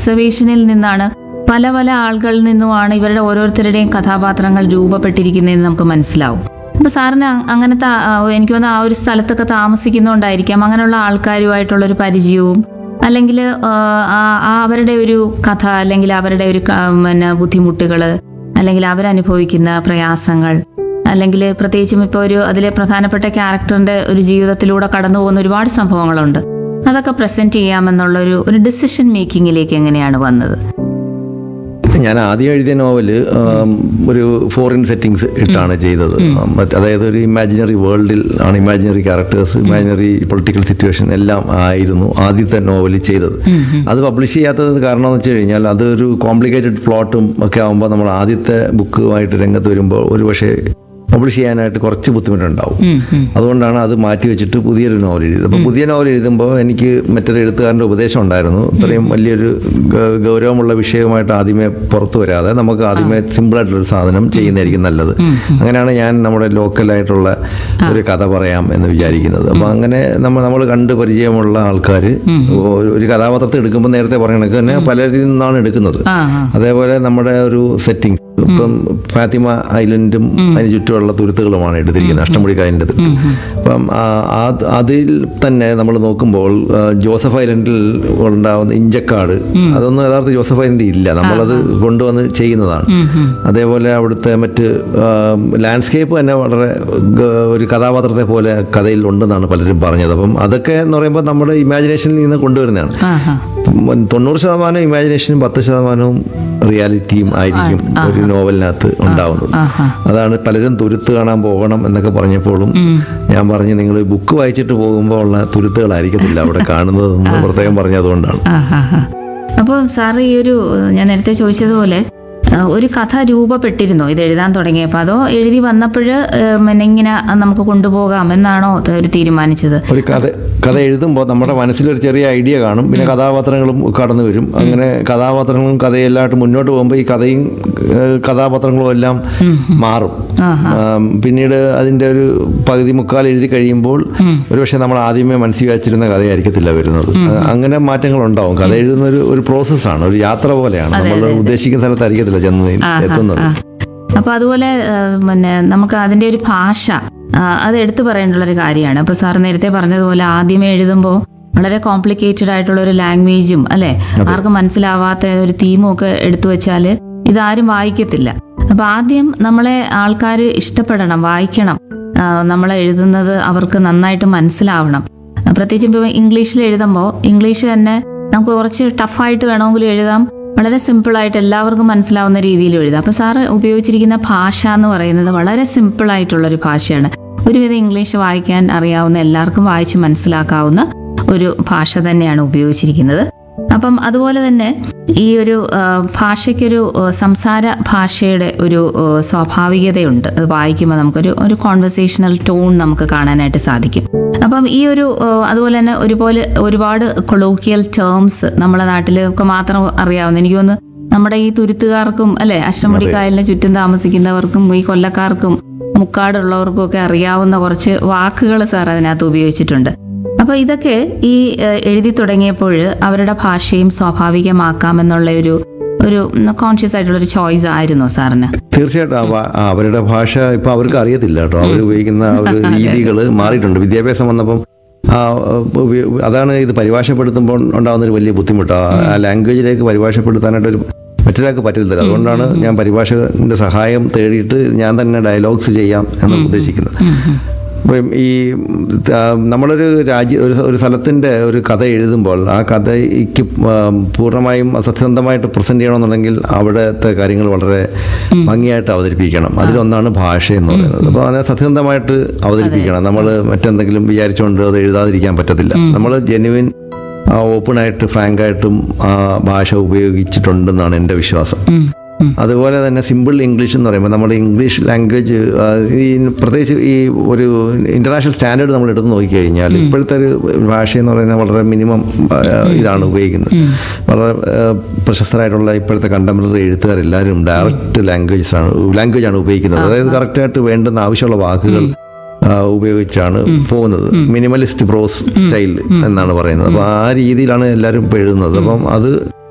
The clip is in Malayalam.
ഒബ്സർവേഷനിൽ നിന്നാണ് പല പല ആളുകളിൽ നിന്നുമാണ് ഇവരുടെ ഓരോരുത്തരുടെയും കഥാപാത്രങ്ങൾ രൂപപ്പെട്ടിരിക്കുന്നതെന്ന് നമുക്ക് മനസ്സിലാവും അപ്പൊ സാറിന് അ- അങ്ങനത്തെ ആ, എനിക്ക് തോന്നുന്നു ആ ഒരു സ്ഥലത്തൊക്കെ താമസിക്കുന്നതുകൊണ്ടായിരിക്കാം അങ്ങനെയുള്ള ആൾക്കാരുമായിട്ടുള്ള ഒരു പരിചയവും അല്ലെങ്കിൽ അവരുടെ ഒരു കഥ അല്ലെങ്കിൽ അവരുടെ ഒരു ക- പിന്നെ ബുദ്ധിമുട്ടുകൾ അല്ലെങ്കിൽ അവരനുഭവിക്കുന്ന പ്രയാസങ്ങൾ അല്ലെങ്കിൽ പ്രത്യേകിച്ചും ഇപ്പോൾ ഒരു അതിലെ പ്രധാനപ്പെട്ട ക്യാരക്ടറിന്റെ ഒരു ജീവിതത്തിലൂടെ കടന്നു പോകുന്ന ഒരുപാട് സംഭവങ്ങളുണ്ട് അതൊക്കെ പ്രസന്റ് ചെയ്യാമെന്നുള്ള ഒരു ഒരു ഡിസിഷൻ മേക്കിങ്ങിലേക്ക് എങ്ങനെയാണ് വന്നത് ഞാൻ ആദ്യം എഴുതിയ നോവല് ആം, ഒരു ഫോറിൻ സെറ്റിങ്സ് ഇട്ടാണ് ചെയ്തത് മറ്റ് അതായത് ഒരു ഇമാജിനറി വേൾഡിൽ ആണ് imaginary characters imaginary political situation എല്ലാം ആയിരുന്നു ആദ്യത്തെ നോവൽ ചെയ്തത് അത് പബ്ലിഷ് ചെയ്യാത്തത് കാരണം എന്ന് വെച്ച് കഴിഞ്ഞാൽ അതൊരു കോംപ്ലിക്കേറ്റഡ് പ്ലോട്ടും ഒക്കെ ആകുമ്പോൾ നമ്മൾ ആദ്യത്തെ ബുക്കുമായിട്ട് രംഗത്ത് വരുമ്പോൾ ഒരു പക്ഷേ പബ്ലിഷ് ചെയ്യാനായിട്ട് കുറച്ച് ബുദ്ധിമുട്ടുണ്ടാവും അതുകൊണ്ടാണ് അത് മാറ്റി വെച്ചിട്ട് പുതിയൊരു നോവൽ എഴുതിയത് അപ്പോൾ പുതിയ നോവൽ എഴുതുമ്പോൾ എനിക്ക് മറ്റൊരു എഴുത്തുകാരൻ്റെ ഉപദേശം ഉണ്ടായിരുന്നു ഇത്രയും വലിയൊരു ഗ- ഗൗരവമുള്ള വിഷയവുമായിട്ട് ആദ്യമേ പുറത്തു വരാതെ നമുക്ക് ആദ്യമേ സിമ്പിളായിട്ടുള്ളൊരു സാധനം ചെയ്യുന്നതായിരിക്കും നല്ലത് അങ്ങനെയാണ് ഞാൻ നമ്മുടെ ലോക്കലായിട്ടുള്ള ഒരു കഥ പറയാം എന്ന് വിചാരിക്കുന്നത് അപ്പോൾ അങ്ങനെ നമ്മൾ നമ്മൾ കണ്ട് പരിചയമുള്ള ആൾക്കാർ ഒരു കഥാപാത്രത്തെ എടുക്കുമ്പോൾ നേരത്തെ പറഞ്ഞ കണക്ക് തന്നെ പലരിൽ നിന്നാണ് എടുക്കുന്നത് ആ ആ അതേപോലെ നമ്മുടെ ഒരു സെറ്റിംഗ് ഇപ്പം ഫാത്തിമ ഐലൻഡും അതിന് ചുറ്റുമുള്ള തുരുത്തുകളുമാണ് എടുത്തിരിക്കുന്നത് അഷ്ടമുടിക്കായൻ്റെ തുരുത്ത് അപ്പം ആ, അത് അതിൽ തന്നെ നമ്മൾ നോക്കുമ്പോൾ ആ, ജോസഫ് ഐലൻഡിൽ ഉണ്ടാവുന്ന ഇഞ്ചക്കാട് അതൊന്നും യഥാർത്ഥ ജോസഫ് ഐലൻഡിൽ ഇല്ല നമ്മളത് കൊണ്ടുവന്ന് ചെയ്യുന്നതാണ് അതേപോലെ അവിടുത്തെ മറ്റ് ലാൻഡ്സ്കേപ്പ് തന്നെ വളരെ ഗ- ഒരു കഥാപാത്രത്തെ പോലെ കഥയിൽ ഉണ്ടെന്നാണ് പലരും പറഞ്ഞത് അപ്പം അതൊക്കെ എന്ന് പറയുമ്പോൾ നമ്മുടെ ഇമാജിനേഷനിൽ നിന്ന് കൊണ്ടുവരുന്നതാണ് ആ ആ ഉം, തൊണ്ണൂറ് ശതമാനം ഇമാജിനേഷനും പത്ത് ശതമാനവും റിയാലിറ്റിയും ആയിരിക്കും ഒരു നോവലിനകത്ത് ഉണ്ടാവുന്നത് ആഹാ. അതാണ് പലരും തുരുത്ത് കാണാൻ പോകണം എന്നൊക്കെ പറഞ്ഞപ്പോഴും ഞാൻ പറഞ്ഞു നിങ്ങൾ ബുക്ക് വായിച്ചിട്ട് പോകുമ്പോൾ ഉള്ള തുരുത്തുകളായിരിക്കത്തില്ല അവിടെ കാണുന്നതെന്ന് പ്രത്യേകം പറഞ്ഞതുകൊണ്ടാണ് അപ്പോൾ സാറ് ഈ ഒരു ഞാൻ നേരത്തെ ചോദിച്ചതുപോലെ ആ, ഒരു കഥ രൂപപ്പെട്ടിരുന്നോ ഇത് എഴുതാൻ തുടങ്ങിയപ്പോൾ അതോ എഴുതി വന്നപ്പോൾ പിന്നെ ഇങ്ങനെ നമുക്ക് കൊണ്ടുപോകാം എന്നാണോ ഒരു തീരുമാനിച്ചത് ഒരു കഥ കഥ എഴുതുമ്പോൾ നമ്മുടെ മനസ്സിലൊരു ചെറിയ ഐഡിയ കാണും പിന്നെ കഥാപാത്രങ്ങളും കടന്നു വരും അങ്ങനെ കഥാപാത്രങ്ങളും കഥയെല്ലാമായിട്ട് മുന്നോട്ട് പോകുമ്പോൾ ഈ കഥയും ഏഹ്, കഥാപാത്രങ്ങളും എല്ലാം മാറും ആം, പിന്നീട് അതിൻ്റെ ഒരു പകുതി മുക്കാൽ എഴുതി കഴിയുമ്പോൾ ഒരുപക്ഷെ നമ്മൾ ആദ്യമേ മനസ്സിൽ വെച്ചിരുന്ന കഥയായിരിക്കത്തില്ല വരുന്നത് അങ്ങനെ മാറ്റങ്ങൾ ഉണ്ടാവും കഥ എഴുതുന്ന ഒരു ഒരു പ്രോസസ്സാണ് ഒരു യാത്ര പോലെയാണ് നമ്മൾ ഉദ്ദേശിക്കുന്ന സ്ഥലത്തായിരിക്കത്തില്ല ചെന്ന് എത്തുന്നത് അപ്പോൾ അതുപോലെ ആ, പിന്നെ നമുക്ക് അതിൻ്റെ ഒരു ഭാഷ ആ, അത് എടുത്തു പറയേണ്ടുള്ള ഒരു കാര്യമാണ് അപ്പോൾ സാർ നേരത്തെ പറഞ്ഞതുപോലെ ആദ്യമേ എഴുതുമ്പോൾ വളരെ കോംപ്ലിക്കേറ്റഡ് ആയിട്ടുള്ള ഒരു ലാംഗ്വേജും അല്ലെ ആർക്കും മനസ്സിലാവാത്ത ഒരു തീമും ഒക്കെ എടുത്തു വെച്ചാൽ ഇതാരും വായിക്കത്തില്ല അപ്പൊ ആദ്യം നമ്മളെ ആൾക്കാർ ഇഷ്ടപ്പെടണം വായിക്കണം ആ, നമ്മൾ എഴുതുന്നത് അവർക്ക് നന്നായിട്ട് മനസ്സിലാവണം ആ, പ്രത്യേകിച്ച് ഇപ്പോൾ ഇംഗ്ലീഷിൽ എഴുതുമ്പോൾ ഇംഗ്ലീഷ് തന്നെ നമുക്ക് കുറച്ച് ടഫായിട്ട് വേണമെങ്കിലും എഴുതാം വളരെ സിമ്പിളായിട്ട് എല്ലാവർക്കും മനസ്സിലാവുന്ന രീതിയിൽ എഴുതാം അപ്പോൾ സാറ് ഉപയോഗിച്ചിരിക്കുന്ന ഭാഷ എന്ന് പറയുന്നത് വളരെ സിമ്പിളായിട്ടുള്ളൊരു ഭാഷയാണ് ഒരുവിധം ഇംഗ്ലീഷ് വായിക്കാൻ അറിയാവുന്ന എല്ലാവർക്കും വായിച്ച് മനസ്സിലാക്കാവുന്ന ഒരു ഭാഷ തന്നെയാണ് ഉപയോഗിച്ചിരിക്കുന്നത് അപ്പം അതുപോലെ തന്നെ ഈ ഒരു ആ, ഭാഷയ്ക്കൊരു ആ, സംസാര ഭാഷയുടെ ഒരു ആ, സ്വാഭാവികതയുണ്ട് അത് വായിക്കുമ്പോൾ നമുക്കൊരു ഒരു കോൺവെർസേഷണൽ ടോൺ നമുക്ക് കാണാനായിട്ട് സാധിക്കും അപ്പം ഈ ഒരു ആ, അതുപോലെ തന്നെ ഒരുപോലെ ഒരുപാട് കൊളോക്കിയൽ ടേംസ് നമ്മളെ നാട്ടിൽ ഒക്കെ മാത്രം അറിയാവുന്ന എനിക്ക് തോന്നുന്നു നമ്മുടെ ഈ തുരുത്തുകാർക്കും അല്ലെ അഷ്ടമുടിക്കായലിന് ചുറ്റും താമസിക്കുന്നവർക്കും ഈ കൊല്ലക്കാർക്കും മുക്കാടുള്ളവർക്കും ഒക്കെ അറിയാവുന്ന കുറച്ച് വാക്കുകൾ സാർ അതിനകത്ത് ഉപയോഗിച്ചിട്ടുണ്ട് അപ്പൊ ഇതൊക്കെ ഈ ഏഹ്, എഴുതി തുടങ്ങിയപ്പോൾ അവരുടെ ഭാഷയും സ്വാഭാവികമാക്കാമെന്നുള്ള ഒരു ഒരു കോൺഷ്യസ് ആയിട്ടുള്ള ഒരു ചോയ്സ് ആയിരുന്നോ സാറിന് തീർച്ചയായിട്ടും ആ ഭാ- ആ അവരുടെ ഭാഷ ഇപ്പൊ അവർക്ക് അറിയത്തില്ല കേട്ടോ അവർ ഉപയോഗിക്കുന്ന ആ ഒരു രീതികൾ മാറിയിട്ടുണ്ട് വിദ്യാഭ്യാസം വന്നപ്പം ആ, ഉപയോ- അതാണ് ഇത് പരിഭാഷപ്പെടുത്തുമ്പോൾ ഉണ്ടാകുന്ന ഒരു വലിയ ബുദ്ധിമുട്ട് ആ- ആ ലാംഗ്വേജിലേക്ക് പരിഭാഷപ്പെടുത്താനായിട്ട് ഒരു മറ്റൊരാൾക്ക് പറ്റില്ല അതുകൊണ്ടാണ് ഞാൻ പരിഭാഷകന്റെ സഹായം തേടിയിട്ട് ഞാൻ തന്നെ ഡയലോഗ്സ് ചെയ്യാം എന്ന് ഉദ്ദേശിക്കുന്നത് അപ്പം ഈ ആ, നമ്മളൊരു രാജ്യ ഒരു ഒരു സ്ഥലത്തിൻ്റെ ഒരു കഥ എഴുതുമ്പോൾ ആ കഥയ്ക്ക് ആ, പൂർണ്ണമായും സത്യസന്ധമായിട്ട് പ്രസന്റ് ചെയ്യണമെന്നുണ്ടെങ്കിൽ അവിടുത്തെ കാര്യങ്ങൾ വളരെ ഭംഗിയായിട്ട് അവതരിപ്പിക്കണം അതിലൊന്നാണ് ഭാഷ എന്ന് പറയുന്നത് അപ്പോൾ അതിനെ സത്യസന്ധമായിട്ട് അവതരിപ്പിക്കണം നമ്മൾ മറ്റെന്തെങ്കിലും വിചാരിച്ചുകൊണ്ട് അത് എഴുതാതിരിക്കാൻ പറ്റത്തില്ല നമ്മൾ ജെനുവിൻ ഓപ്പണായിട്ട് ഫ്രാങ്കായിട്ടും ആ ഭാഷ ഉപയോഗിച്ചിട്ടുണ്ടെന്നാണ് എൻ്റെ വിശ്വാസം അതുപോലെ തന്നെ സിമ്പിൾ ഇംഗ്ലീഷ് എന്ന് പറയുമ്പോൾ നമ്മുടെ ഇംഗ്ലീഷ് ലാംഗ്വേജ് ഈ പ്രത്യേകിച്ച് ഈ ഒരു ഇന്റർനാഷണൽ സ്റ്റാൻഡേർഡ് നമ്മൾ എടുത്ത് നോക്കിക്കഴിഞ്ഞാൽ ഇപ്പോഴത്തെ ഒരു ഭാഷ എന്ന് പറയുന്നത് വളരെ മിനിമം ഇതാണ് ഉപയോഗിക്കുന്നത് വളരെ ആ, പ്രശസ്തരായിട്ടുള്ള ഇപ്പോഴത്തെ കണ്ടംപററി എഴുത്തുകാരെല്ലാവരും ഡയറക്റ്റ് ലാംഗ്വേജസ് ആണ് ലാംഗ്വേജ് ആണ് ഉപയോഗിക്കുന്നത് അതായത് കറക്റ്റായിട്ട് വേണ്ടുന്ന ആവശ്യമുള്ള വാക്കുകൾ ആ, ഉപയോഗിച്ചാണ് പോകുന്നത് മിനിമലിസ്റ്റ് പ്രോസ് സ്റ്റൈൽ എന്നാണ് പറയുന്നത് അപ്പോൾ ആ രീതിയിലാണ് എല്ലാവരും ഇപ്പോൾ എഴുതുന്നത് അപ്പം അത്